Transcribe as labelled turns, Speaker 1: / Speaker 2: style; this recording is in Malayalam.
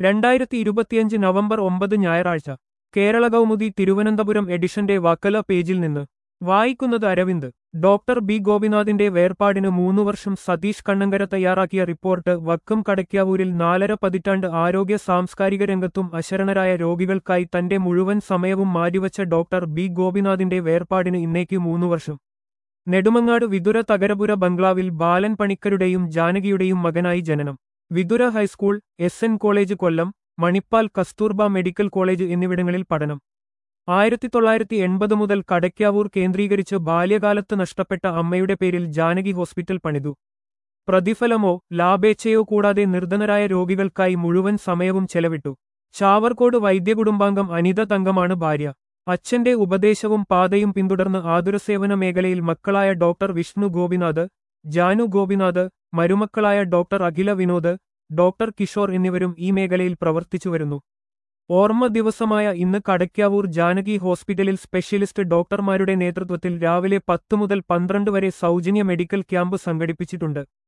Speaker 1: രണ്ടായിരത്തി ഇരുപത്തിയഞ്ച് നവംബർ ഒമ്പത് ഞായറാഴ്ച കേരള കൗമുദി തിരുവനന്തപുരം എഡിഷന്റെ വക്കല പേജിൽ നിന്ന് വായിക്കുന്നത് അരവിന്ദ് ഡോക്ടർ ബി ഗോപിനാഥിന്റെ വേർപാടിന് മൂന്നു വർഷം സതീഷ് കണ്ണങ്കര തയ്യാറാക്കിയ റിപ്പോർട്ട് വക്കം കടയ്ക്കാവൂരിൽ നാലര പതിറ്റാണ്ട് ആരോഗ്യ സാംസ്കാരിക രംഗത്തും അശരണരായ രോഗികൾക്കായി തന്റെ മുഴുവൻ സമയവും മാറ്റിവച്ച ഡോക്ടർ ബി ഗോപിനാഥിന്റെ വേർപാടിന് ഇന്നേക്ക് മൂന്നു വർഷം നെടുമങ്ങാട് വിതുര തകരപുര ബംഗ്ലാവിൽ ബാലൻ പണിക്കരുടെയും ജാനകിയുടെയും മകനായി ജനനം Vithura high school S N college Kollam Manipal Kasturba medical college എന്നിവിടങ്ങളിൽ പഠനം ആയിരത്തി തൊള്ളായിരത്തി എൺപത് മുതൽ കടയ്ക്കാവൂർ കേന്ദ്രീകരിച്ച് ബാല്യകാലത്ത് നഷ്ടപ്പെട്ട അമ്മയുടെ പേരിൽ ജാനകി ഹോസ്പിറ്റൽ പണിതു പ്രതിഫലമോ ലാഭേച്ഛയോ കൂടാതെ നിർധനരായ രോഗികൾക്കായി മുഴുവൻ സമയവും ചെലവിട്ടു ചാവർക്കോട് വൈദ്യകുടുംബാംഗം അനിത തങ്കമാണ് ഭാര്യ അച്ഛന്റെ ഉപദേശവും പാതയും പിന്തുടർന്ന് ആതുരസേവന മേഖലയിൽ മക്കളായ ഡോക്ടർ വിഷ്ണു ഗോപിനാഥ് ജാനു ഗോപിനാഥ് മരുമക്കളായ ഡോക്ടർ അഖില വിനോദ് ഡോക്ടർ കിഷോർ എന്നിവരും ഈ മേഖലയിൽ പ്രവർത്തിച്ചുവരുന്നു ഓർമ്മ ദിവസമായ ഇന്ന് കടയ്ക്കാവൂർ ജാനകി ഹോസ്പിറ്റലിൽ സ്പെഷ്യലിസ്റ്റ് ഡോക്ടർമാരുടെ നേതൃത്വത്തിൽ രാവിലെ പത്ത് മുതൽ പന്ത്രണ്ട് വരെ സൗജന്യ മെഡിക്കൽ ക്യാമ്പ് സംഘടിപ്പിച്ചിട്ടുണ്ട്